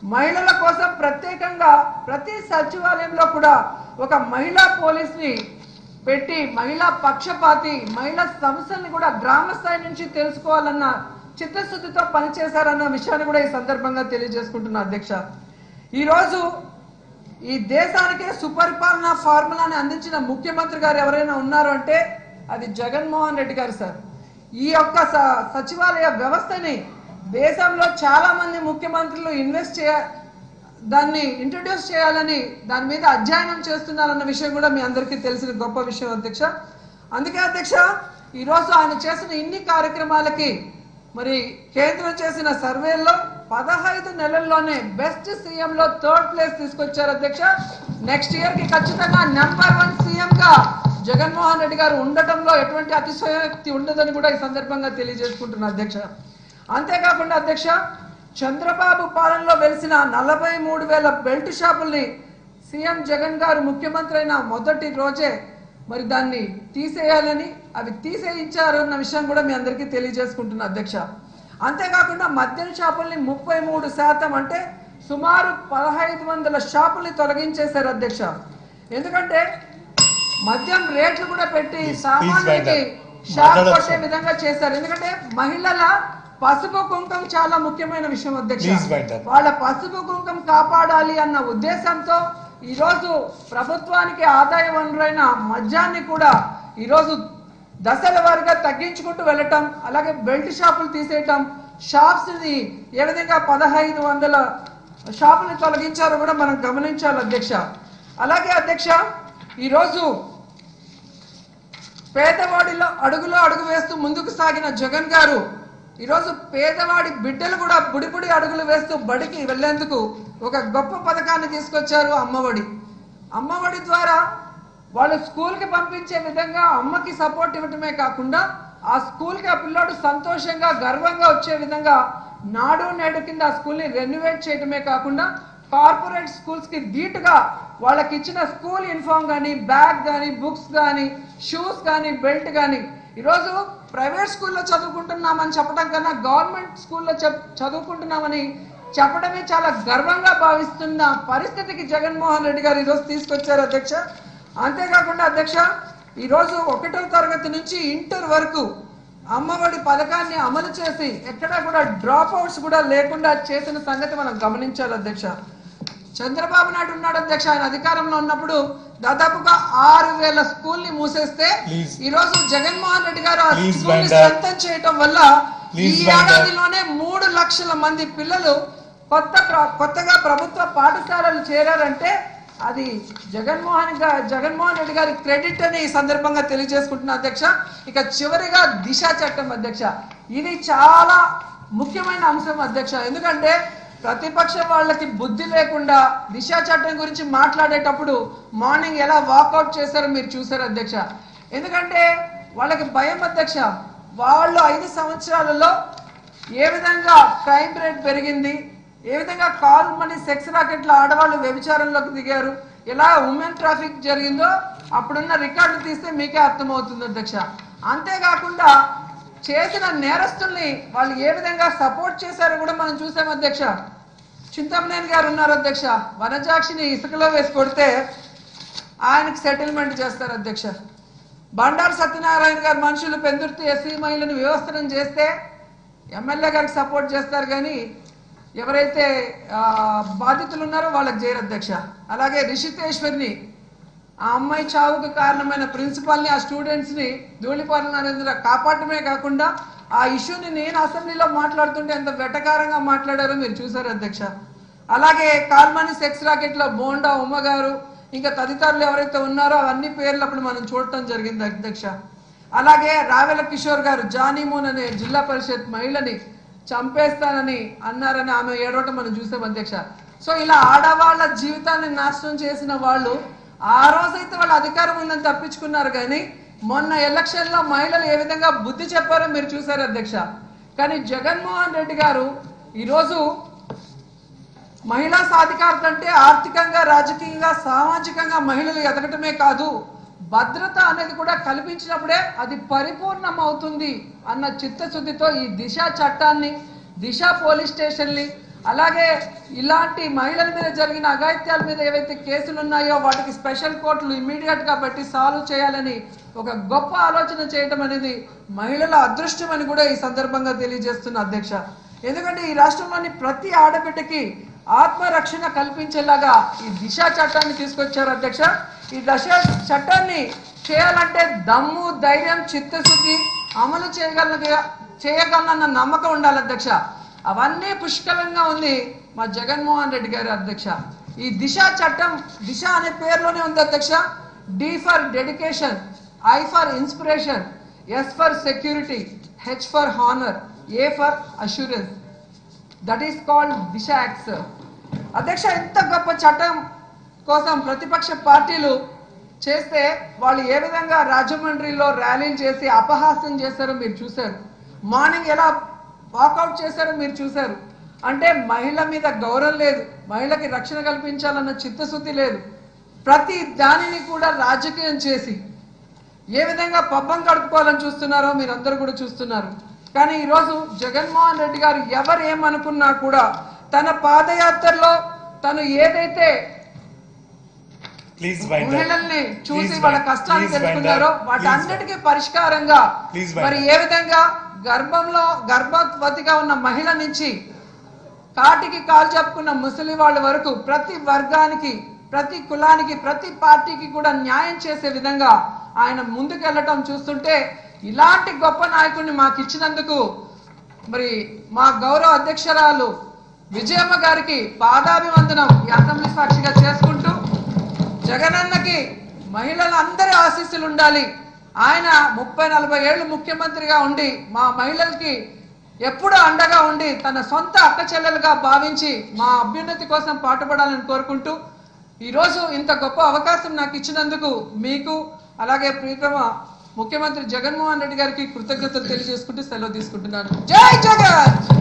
మహిళల కోసం ప్రత్యేకంగా ప్రతి సచివాలయంలో కూడా ఒక మహిళా పోలీస్ని పెట్టి మహిళా పక్షపాతి మహిళా సమస్యల్ని కూడా గ్రామ స్థాయి నుంచి తెలుసుకోవాలన్న చిత్తశుద్ధితో పనిచేశారన్న విషయాన్ని కూడా ఈ సందర్భంగా తెలియజేసుకుంటున్నా అధ్యక్ష ఈరోజు ఈ దేశానికే సుపరిపాలన ఫార్ములాని అందించిన ముఖ్యమంత్రి గారు ఎవరైనా ఉన్నారు అంటే అది జగన్మోహన్ రెడ్డి గారు సార్ ఈ యొక్క స- సచివాలయ వ్యవస్థని దేశంలో చాలా మంది ముఖ్యమంత్రులు ఇన్వెస్ట్ చేయ దాన్ని ఇంట్రడ్యూస్ చేయాలని దాని మీద అధ్యయనం చేస్తున్నారన్న విషయం కూడా మీ అందరికీ తెలిసిన గొప్ప విషయం అధ్యక్ష అందుకే అధ్యక్ష ఈరోజు ఆయన చేసిన ఇన్ని కార్యక్రమాలకి మరి కేంద్రం చేసిన సర్వేల్లో పదహైదు నెలల్లోనే బెస్ట్ సీఎం లో థర్డ్ ప్లేస్ తీసుకొచ్చారు అధ్యక్ష నెక్స్ట్ ఇయర్ కి ఖచ్చితంగా నెంబర్ వన్ సీఎం గా జగన్మోహన్ రెడ్డి గారు ఉండటంలో ఎటువంటి అతిశయోక్తి ఉండదని కూడా ఈ సందర్భంగా తెలియజేసుకుంటున్నా అధ్యక్ష అంతేకాకుండా అధ్యక్ష చంద్రబాబు పాలనలో వెలిసిన నలభై మూడు వేల బెల్ట్ షాపుల్ని సీఎం జగన్ గారు ముఖ్యమంత్రి అయిన మొదటి రోజే మరి దాన్ని తీసేయాలని అవి తీసేయించారు అన్న విషయం కూడా మీ అందరికీ తెలియజేసుకుంటున్నా అధ్యక్ష అంతేకాకుండా మద్యం షాపుల్ని ముప్పై మూడు శాతం అంటే సుమారు పదహైదు వందల షాపుల్ని తొలగించేశారు అధ్యక్ష ఎందుకంటే మద్యం రేట్లు కూడా పెట్టి సామాన్యుడికి షాప్ మాట్లాడొచ్చు. కొట్టే విధంగా చేశారు ఎందుకంటే మహిళల పసుపు కుంకం చాలా ముఖ్యమైన విషయం అధ్యక్ష Please wind up. వాళ్ళ పసుపు కుంకం కాపాడాలి అన్న ఉద్దేశంతో ఈరోజు ప్రభుత్వానికి ఆదాయ వనరైన మద్యాన్ని కూడా ఈరోజు దశల వారీగా తగ్గించుకుంటూ వెళ్ళటం అలాగే బెల్ట్ షాపులు తీసేయటం షాప్స్ ని ఏ విధంగా పదహైదు వందల షాపులు తొలగించారో కూడా మనం గమనించాలి అధ్యక్ష అలాగే అధ్యక్ష ఈరోజు పేదవాడిలో అడుగులో అడుగు వేస్తూ ముందుకు సాగిన జగన్ గారు ఈరోజు పేదవాడి బిడ్డలు కూడా బుడిబుడి అడుగులు వేస్తూ బడికి వెళ్లేందుకు ఒక గొప్ప పథకాన్ని తీసుకొచ్చారు అమ్మఒడి అమ్మఒడి ద్వారా వాళ్ళు స్కూల్కి పంపించే విధంగా అమ్మకి సపోర్ట్ ఇవ్వటమే కాకుండా ఆ స్కూల్కి ఆ పిల్లోడు సంతోషంగా గర్వంగా వచ్చే విధంగా నాడు నేడు కింద ఆ స్కూల్ని రెన్యువేట్ చేయటమే కాకుండా కార్పొరేట్ స్కూల్స్ కి ధీటుగా వాళ్ళకి ఇచ్చిన స్కూల్ యూనిఫామ్ కానీ బ్యాగ్ కానీ బుక్స్ కానీ షూస్ కానీ బెల్ట్ కానీ ఈరోజు ప్రైవేట్ స్కూల్లో చదువుకుంటున్నామని చెప్పడం కన్నా గవర్నమెంట్ స్కూల్లో చెప్ చదువుకుంటున్నామని చెప్పడమే చాలా గర్వంగా భావిస్తున్న పరిస్థితికి జగన్మోహన్ రెడ్డి గారు ఈరోజు తీసుకొచ్చారు అధ్యక్ష అంతేకాకుండా అధ్యక్ష ఈరోజు ఒకటో తరగతి నుంచి ఇంటర్ వరకు అమ్మఒడి పథకాన్ని అమలు చేసి ఎక్కడా కూడా డ్రాప్ అవుట్స్ కూడా లేకుండా చేసిన సంగతి మనం గమనించాలి అధ్యక్ష చంద్రబాబు నాయుడు ఉన్నాడు అధ్యక్ష ఆయన అధికారంలో ఉన్నప్పుడు దాదాపుగా ఆరు వేల స్కూల్ ని మూసేస్తే Please. ఈ రోజు జగన్మోహన్ రెడ్డి గారు ఆ Please, స్కూల్ ని Vanda. స్ట్రెంథన్ చేయటం వల్ల ఈ Please, Vanda. ఏడాదిలోనే మూడు లక్షల మంది పిల్లలు కొత్త ప్ర- కొత్తగా ప్రభుత్వ పాఠశాలలు చేరారంటే అది జగన్మోహన్ గా- జగన్మోహన్ రెడ్డి గారి క్రెడిట్ అని ఈ సందర్భంగా తెలియజేసుకుంటున్నా అధ్యక్ష ఇక చివరిగా దిశ చట్టం అధ్యక్ష ఇది చాలా ముఖ్యమైన అంశం అధ్యక్ష ఎందుకంటే ప్రతిపక్ష వాళ్ళకి బుద్ధి లేకుండా దిశ చట్టం గురించి మాట్లాడేటప్పుడు మార్నింగ్ ఎలా వాకౌట్ చేశారో మీరు చూసారు అధ్యక్ష ఎందుకంటే వాళ్ళకి భయం అధ్యక్ష వాళ్ళు ఐదు సంవత్సరాలలో ఏ విధంగా క్రైమ్ రేట్ పెరిగింది ఏ విధంగా కాల్ మనీ సెక్స్ రాకెట్ల ఆడవాళ్ళు వ్యభిచారంలోకి దిగారు ఎలా ఉమెన్ ట్రాఫిక్ జరిగిందో అప్పుడున్న రికార్డులు తీస్తే మీకే అర్థమవుతుంది అధ్యక్ష అంతేకాకుండా చేసిన నేరస్తుల్ని వాళ్ళు ఏ విధంగా సపోర్ట్ చేశారో కూడా మనం చూసాం అధ్యక్ష చింతమనేని గారు ఉన్నారు అధ్యక్ష వనజాక్షిని ఇసుకలో వేసి కొడితే ఆయనకి సెటిల్మెంట్ చేస్తారు అధ్యక్ష బండారు సత్యనారాయణ గారు మనుషులు పెందుర్తి ఎస్సీ మహిళను వ్యవస్థనం చేస్తే ఎమ్మెల్యే గారికి సపోర్ట్ చేస్తారు కానీ ఎవరైతే ఆ, బాధితులు ఉన్నారో వాళ్ళకి చేయరు అధ్యక్ష అలాగే రిషితేశ్వరిని ఆ అమ్మాయి చావుకు కారణమైన ప్రిన్సిపాల్ని ఆ స్టూడెంట్స్ని ధూళిపాలన నరేంద్ర కాపాడటమే కాకుండా ఆ ఇష్యూని నేను అసెంబ్లీలో మాట్లాడుతుంటే ఎంత వెటకారంగా మాట్లాడారో మీరు చూసారు అధ్యక్ష అలాగే కాల్మని సెక్స్ రాకెట్లో బోండా ఉమ్మ గారు ఇంకా తదితరులు ఎవరైతే ఉన్నారో అవన్నీ పేర్లు అప్పుడు మనం చూడటం జరిగింది అధ్యక్ష అలాగే రావెల కిషోర్ గారు జానీమూన్ అనే జిల్లా పరిషత్ మహిళని చంపేస్తానని అన్నారని ఆమె ఏడవటం మనం చూసాం అధ్యక్ష సో ఇలా ఆడవాళ్ళ జీవితాన్ని నాశనం చేసిన వాళ్ళు ఆ రోజైతే వాళ్ళ అధికారం ఉందని తప్పించుకున్నారు కానీ మొన్న ఎలక్షన్ లో మహిళలు ఏ విధంగా బుద్ధి చెప్పారో మీరు చూసారు అధ్యక్ష కానీ జగన్మోహన్ రెడ్డి గారు ఈరోజు మహిళా సాధికారత అంటే ఆర్థికంగా రాజకీయంగా సామాజికంగా మహిళలు ఎదగటమే కాదు భద్రత అనేది కూడా కల్పించినప్పుడే అది పరిపూర్ణం అవుతుంది అన్న చిత్తశుద్ధితో ఈ దిశ చట్టాన్ని దిశ పోలీస్ స్టేషన్ని అలాగే ఇలాంటి మహిళల మీద జరిగిన అఘాయిత్యాల మీద ఏవైతే కేసులు ఉన్నాయో వాటికి స్పెషల్ కోర్టులు ఇమ్మీడియట్ గా పెట్టి సాల్వ్ చేయాలని ఒక గొప్ప ఆలోచన చేయటం అనేది మహిళల అదృష్టం అని కూడా ఈ సందర్భంగా తెలియజేస్తున్న అధ్యక్ష ఎందుకంటే ఈ రాష్ట్రంలోని ప్రతి ఆడబిడ్డకి ఆత్మరక్షణ కల్పించేలాగా ఈ దిశ చట్టాన్ని తీసుకొచ్చారు అధ్యక్ష ఈ దశ చట్టాన్ని చేయాలంటే దమ్ము ధైర్యం చిత్తశుద్ధి అమలు చేయగల చేయగలనన్న నమ్మకం ఉండాలి అధ్యక్ష అవన్నీ పుష్కలంగా ఉంది మా జగన్మోహన్ రెడ్డి గారి అధ్యక్ష ఈ దిశ చట్టం దిశ అనే పేరులోనే ఉంది అధ్యక్ష D for dedication I for inspiration S for security H for honour A for assurance that is called Disha act sir అధ్యక్ష ఇంత గొప్ప చట్టం కోసం ప్రతిపక్ష పార్టీలు చేస్తే వాళ్ళు ఏ విధంగా రాజమండ్రిలో ర్యాలీలు చేసి అపహాస్యం చేశారో మీరు చూశారు మార్నింగ్ ఎలా వాకౌట్ చేశారో మీరు చూశారు అంటే మహిళ మీద గౌరవం లేదు మహిళకి రక్షణ కల్పించాలన్న చిత్తశుద్ధి లేదు ప్రతి దానిని కూడా రాజకీయం చేసి ఏ విధంగా పబ్బం గడుపుకోవాలని చూస్తున్నారో మీరందరూ కూడా చూస్తున్నారు కానీ ఈరోజు జగన్మోహన్ రెడ్డి గారు ఎవరు ఏమనుకున్నా కూడా తన పాదయాత్రలో తను ఏదైతే ప్లీజ్ వైండ్ మహిళల్ని చూసి వాళ్ళ కష్టాలు తెలుసుకున్నారో వాటి అన్నిటికీ పరిష్కారంగా Please wind మరి ఏ విధంగా గర్భంలో గర్భవతిగా ఉన్న మహిళ నుంచి కాటికి కాలు చెప్పుకున్న ముసలి వాళ్ళ వరకు ప్రతి వర్గానికి ప్రతి కులానికి ప్రతి పార్టీకి కూడా న్యాయం చేసే విధంగా ఆయన ముందుకెళ్ళటం చూస్తుంటే ఇలాంటి గొప్ప నాయకుడిని మాకు ఇచ్చినందుకు మరి మా గౌరవ అధ్యక్షురాలు విజయమ్మ గారికి పాదాభివందనం ఈ అసెంబ్లీ సాక్షిగా చేసుకుంటూ జగనన్నకి మహిళలందరి ఆశీస్సులు ఉండాలి ఆయన ముప్పై నలభై ఏళ్ళు ముఖ్యమంత్రిగా ఉండి మా మహిళలకి ఎప్పుడూ అండగా ఉండి తన సొంత అక్క చెల్లెలుగా భావించి మా అభ్యున్నతి కోసం పాటుపడాలని కోరుకుంటూ ఈరోజు ఇంత గొప్ప అవకాశం నాకు ఇచ్చినందుకు మీకు అలాగే ప్రీతమ ముఖ్యమంత్రి జగన్మోహన్ రెడ్డి గారికి కృతజ్ఞతలు తెలియజేసుకుంటూ సెలవు తీసుకుంటున్నాను జై జగన్